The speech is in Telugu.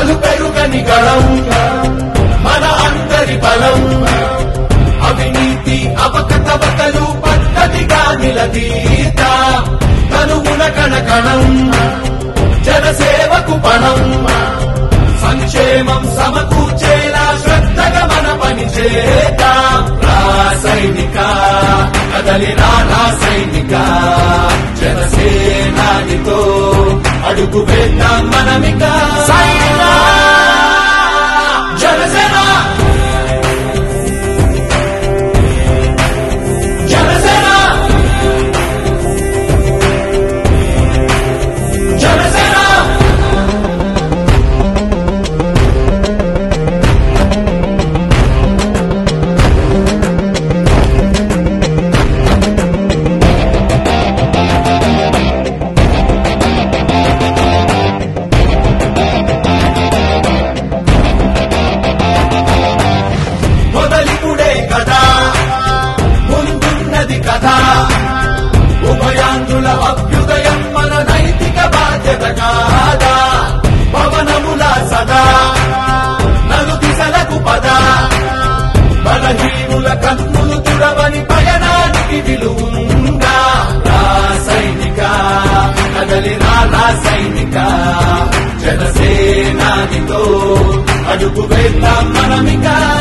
అసలు పెరుగని గళం మన అందరి బలం అవినీతి అవకతవకలు పద్ధతిగా నిలదీత తనువున కణకణం జనసేవకు పణం సంక్షేమం సమకూర్చేలా శ్రద్ధగా మన పని చేద్దాం రాసైనిక కదలి రాసైనిక జనసేనానితో అడుగు వేద్దాం మనమిక సైనిక జనసేన జనసేన జనసేన మొదలిపుడే కదా ముందున్నది కదా ఉభయాంధ్రుల అభ్యుదయం మన నైతిక బాధ్యత కాదా పవనముల సదా నలు దిశలకు పద బలహీనుల కన్నులు తుడవని పయనానికి విలువుందా రాసైనిక కదలి రాసైనిక జనసేనానితో అడుగు వేద్దాం మనమిక